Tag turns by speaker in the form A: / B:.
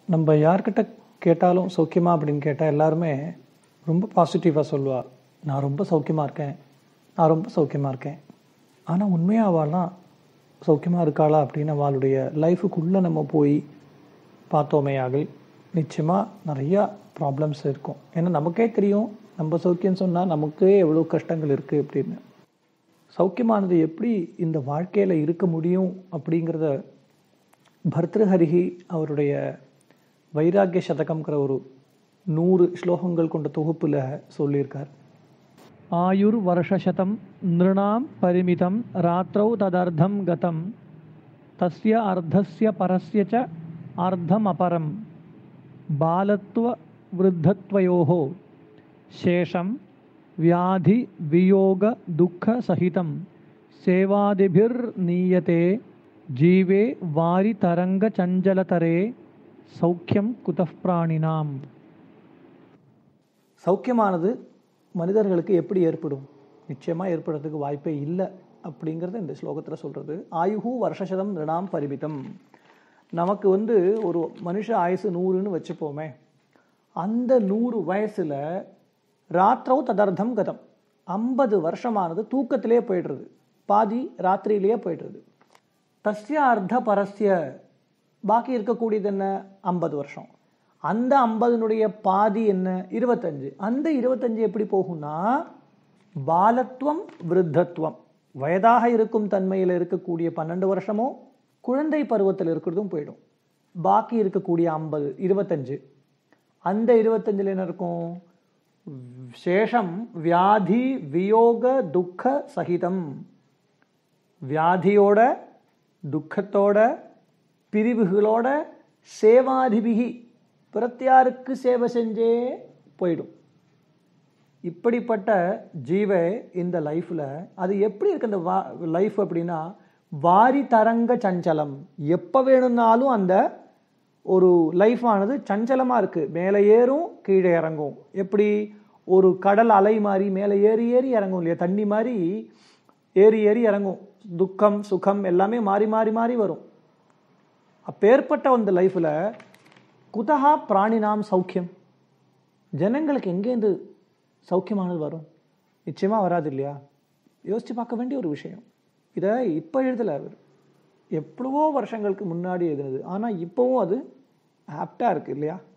A: நம்ம யார்கிட்ட கேட்டாலும் சௌக்கியமா அப்படின்னு கேட்டால் எல்லாருமே ரொம்ப பாசிட்டிவாக சொல்லுவா நான் ரொம்ப சௌக்கியமாக இருக்கேன் நான் ரொம்ப சௌக்கியமாக இருக்கேன் ஆனால் உண்மையாக அவள்லாம் சௌக்கியமாக இருக்காளா அப்படின்னு அவளுடைய லைஃபுக்குள்ளே நம்ம போய் பார்த்தோமே ஆகல் நிச்சயமாக நிறையா ப்ராப்ளம்ஸ் இருக்கும் ஏன்னா நமக்கே தெரியும் நம்ம சௌக்கியம் சொன்னால் நமக்கே எவ்வளோ கஷ்டங்கள் இருக்குது அப்படின்னு சௌக்கியமானது எப்படி இந்த வாழ்க்கையில் இருக்க முடியும் அப்படிங்கிறத பர்திருஹரிஹி அவருடைய வைராக்கிய சதகம்ங்கிற ஒரு நூறு ஸ்லோகங்கள் கொண்ட தொகுப்பில் சொல்லியிருக்கார் ஆயுர் வருஷசதம் நிருணாம் பரிமிதம் ராத்திரௌ ததர்த்தம் கதம் தஸ்ய அர்த்தஸ்ய பரஸ்ய ச அர்த்தம் அபரம் பாலத்துவ விருத்தத்வயோः சேஷம் வியாதி வியோக துக்க சகிதம் சேவாதிபிர்நீயதே ஜீவே வாரி தரங்க சஞ்சலதரே சௌக்கியம் குதப் பிராணினாம் சௌக்கியமானது மனிதர்களுக்கு எப்படி ஏற்படும் நிச்சயமாக ஏற்படுறதுக்கு வாய்ப்பே இல்லை அப்படிங்கிறத இந்த ஸ்லோகத்தில் சொல்கிறது ஆயுகு வருஷசதம் நிருணாம் பரிமிதம் நமக்கு வந்து ஒரு மனுஷ ஆயுசு நூறுன்னு வச்சுப்போமே அந்த நூறு வயசில் ராத்திரவு ததர்த்தம் கதம் ஐம்பது வருஷமானது தூக்கத்திலே போயிடுறது பாதி ராத்திரியிலேயே போயிடுறது தஸ்ய அர்த்த பரஸ்ய பாக்கி இருக்கக்கூடியது என்ன ஐம்பது வருஷம் அந்த ஐம்பதுனுடைய பாதி என்ன இருபத்தஞ்சு அந்த இருபத்தஞ்சு எப்படி போகும்னா பாலத்துவம் விருத்தத்துவம் வயதாக இருக்கும் தன்மையில் இருக்கக்கூடிய பன்னெண்டு வருஷமோ குழந்தை பருவத்தில் இருக்கிறதும் போயிடும் பாக்கி இருக்கக்கூடிய ஐம்பது இருபத்தஞ்சு அந்த இருபத்தஞ்சில் என்ன இருக்கும் சேஷம் வியாதி வியோக துக்க சகிதம் வியாதியோட துக்கத்தோட பிரிவுகளோட சேவாதிபிகி பிரத்தியாருக்கு சேவை செஞ்சே போயிடும் இப்படிப்பட்ட ஜீவை இந்த லைஃப்பில் அது எப்படி இருக்கு அந்த வா லைஃப் அப்படின்னா வாரி தரங்க சஞ்சலம் எப்போ வேணும்னாலும் அந்த ஒரு லைஃப் ஆனது சஞ்சலமாக இருக்குது மேலே ஏறும் கீழே இறங்கும் எப்படி ஒரு கடல் அலை மாதிரி மேலே ஏறி ஏறி இறங்கும் இல்லையா தண்ணி மாதிரி ஏறி ஏறி இறங்கும் துக்கம் சுகம் எல்லாமே மாறி மாறி மாறி வரும் அப்பேற்பட்ட அந்த லைஃப்பில் குதஹா பிராணினாம் சௌக்கியம் ஜனங்களுக்கு எங்கேருந்து சௌக்கியமானது வரும் நிச்சயமாக வராது இல்லையா யோசித்து பார்க்க வேண்டிய ஒரு விஷயம் இதை இப்போ எழுதலை அவர் எவ்வளவோ வருஷங்களுக்கு முன்னாடி எழுதுனது ஆனால் இப்போவும் அது ஆப்டாக இருக்குது இல்லையா